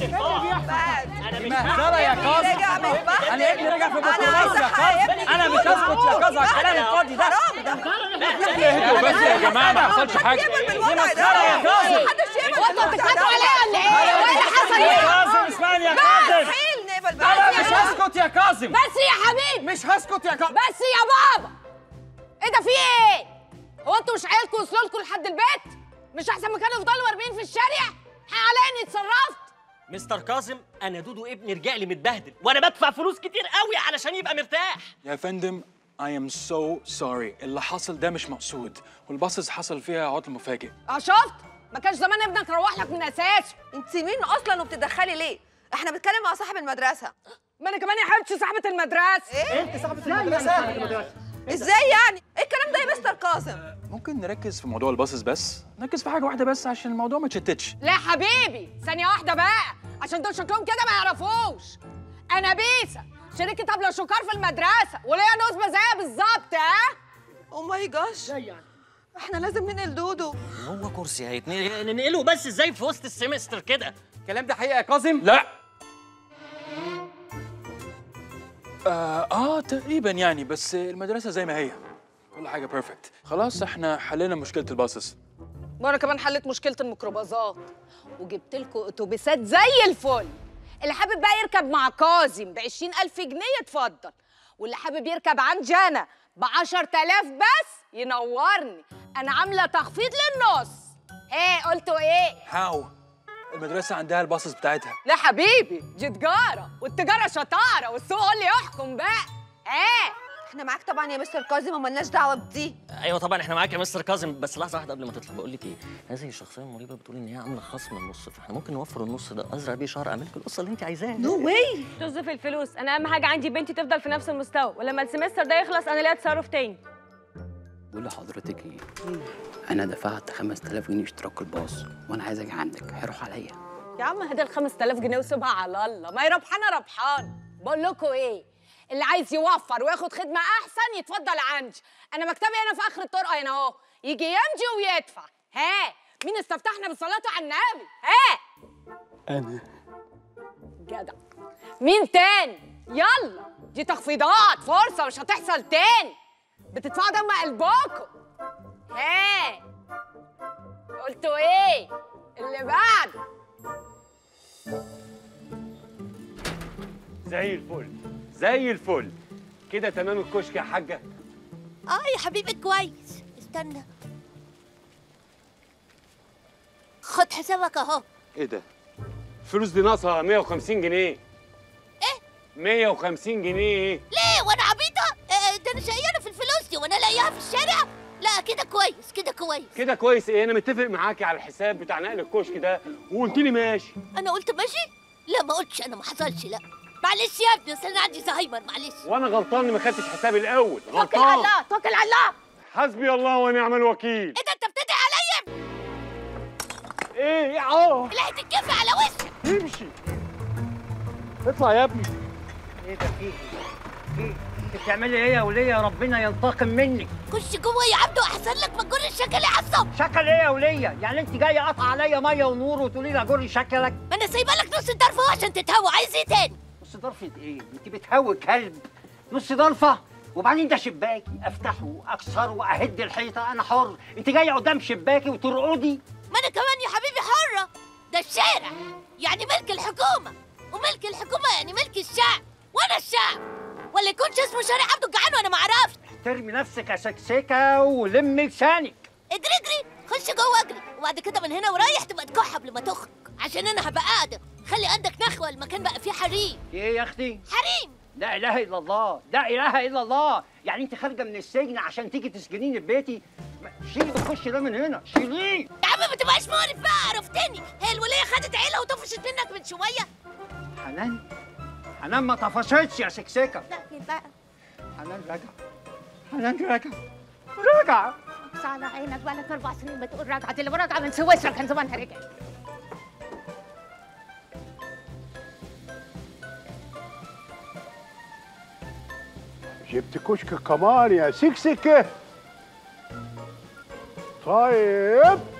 انا مش مهزله يا كاظم رجع متبهدل انا ابني رجع في انا بطولات يا عايزه حق ابني كاظم انا مش هسكت يا كاظم على الكلام الفاضي ده حرام ده بس يا جماعه ما حصلش حاجه يقبل دي بالوضع مسخره ده يا كاظم محدش يقبل انتوا بالوضع بتضحكوا عليا ولا ايه؟ يا وايه اللي حصل يا ايه؟ كاظم اسمعني يا كاظم مستحيل نقبل انا بقى مش هسكت يا كاظم بس يا حبيبي مش هسكت يا كاظم بس يا بابا ايه ده في ايه؟ هو انتوا مش عيالكم وصلوا لكم لحد البيت؟ مش احسن ما كانوا يفضلوا مرميين في الشارع؟ على اني اتصرفت؟ مستر كاظم انا دودو ابني رجع لي متبهدل وانا بدفع فلوس كتير قوي علشان يبقى مرتاح يا فندم I am so sorry اللي حصل ده مش مقصود والباصص حصل فيها عطل مفاجئ اه شفت؟ ما كانش زمان ابنك روح لك من اساسه انت مين اصلا وبتتدخلي ليه احنا بنتكلم مع صاحب المدرسه ما انا كمان يا حبيبتي صاحبة المدرسة ايه ازاي يعني ايه الكلام ده يا مستر قاسم ممكن نركز في موضوع الباصص بس نركز في حاجه واحده بس عشان الموضوع ما يتشتتش لا حبيبي ثانية واحدة بقى عشان دول شكلهم كده ما يعرفوش أنا بيسا شريكة أبلة شكار في المدرسة وليا نسبة زيها بالظبط ها او ماي جاش احنا لازم ننقل دودو هو كرسي هيتنقل ننقله بس ازاي في وسط السمستر كده الكلام ده حقيقه يا كاظم لا آه, اه تقريبا يعني بس المدرسه زي ما هي كل حاجه بيرفكت خلاص احنا حلينا مشكله الباصص وأنا كمان حليت مشكلة الميكروباصات وجبت لكم أتوبيسات زي الفل اللي حابب بقى يركب مع كاظم ب ألف جنيه يتفضل واللي حابب يركب عندي أنا ب 10000 بس ينورني أنا عاملة تخفيض للنص إيه قلتوا إيه؟ هاو المدرسه عندها الباصص بتاعتها لا حبيبي دي تجارة والتجارة شطارة والسوق هو اللي يحكم بقى ايه احنا معاك طبعا يا مستر كاظم ومالناش دعوه بدي ايوه طبعا احنا معاك يا مستر كاظم بس لحظه واحده قبل ما تطلع بقول لك ايه هذه الشخصيه المريبه بتقول ان هي عامله خصم النص فاحنا ممكن نوفر النص ده ازرع بيه شهر اعمل لك القصه اللي انت عايزاها نو واي طز في الفلوس انا اهم حاجه عندي بنتي تفضل في نفس المستوى ولما السمستر ده يخلص انا ليا تصرف تاني بقول لحضرتك ايه انا دفعت 5000 جنيه اشتراك الباص وانا عايز اجي عندك هيروح عليا يا عم هدي ال 5000 جنيه وسيبها على الله ما هي ربحانه ربحان بقول لكم ايه اللي عايز يوفر وياخد خدمه احسن يتفضل عندي انا مكتبي هنا في اخر الطرقه هنا اهو يجي يمضي ويدفع ها مين استفتحنا بالصلاه على النبي ها انا جدع مين تاني يلا دي تخفيضات فرصة مش هتحصل تاني بتدفعوا دم قلبكم ها قلتوا ايه اللي بعد زي الفل زي الفل كده تمام الكشك يا حاجه اه يا حبيبي كويس استنى خد حسابك اهو ايه ده الفلوس دي ناقصه 150 جنيه ايه 150 جنيه ليه وانا عبيطه آه، ده انا شقيانه في الفلوس دي وانا لاقيها في الشارع لا كده كويس كده كويس كده كويس ايه انا متفق معاكي على الحساب بتاع نقل الكشك ده وقلت لي ماشي انا قلت ماشي لا ما قلتش انا ما حصلش لا معلش يا ابني اصل انا عندي زهايمر معلش وانا غلطان اني ما خدتش حسابي الاول توكل على غلطان الله توكل على الله حسبي الله ونعم الوكيل ايه ده انت بتدعي عليا ايه اه اللي هتتكفي على وشك امشي اطلع يا ابني ايه ده فيه ايه انت بتعملي ايه يا وليه ربنا ينتقم منك خش جوه يا عبدو احسن لك ما تجر الشكل عصب شكل ايه يا وليه يعني انت جايه قطع عليا ميه ونور وتقولي لي اجري شكلك ما انا سايبه لك نص الدرف اهو عشان تتهوى عايز ايه تاني نص ضرفة ايه انت بتهوي كلب نص ضرفه وبعدين ده شباكي افتحه اكسره اهد الحيطه انا حر انت جايه قدام شباكي وترقدي ما انا كمان يا حبيبي حرة ده الشارع يعني ملك الحكومة وملك الحكومة يعني ملك الشعب وانا الشعب ولا يكونش اسمه شارع عبده الجعان وانا ما اعرفش احترمي نفسك يا سكسكه ولمي لسانك اجري اجري خش جوه اجري وبعد كده من هنا ورايح تبقى تكح قبل ما تخرج عشان انا هبقى قاعدة خلي عندك نخوة المكان بقى فيه حريم ايه يا اختي حريم لا اله الا الله لا اله الا الله يعني انت خارجه من السجن عشان تيجي تسجنيني في بيتي ما- شيلي الخش ده من هنا شيليه يا عم ما تبقاش مقرف بقى عرفتني هي الولية خدت عيلها وطفشت منك من شوية حنان حنان ما طفشتش يا سكسكه لكن بقى حنان رجع حنان رجع رجع بس على عينك بقالك اربع سنين بتقول راجعه دي اللي راجعه من سويسرا كان زمانها رجعت جبت كشك كمان يا سكسكة طيب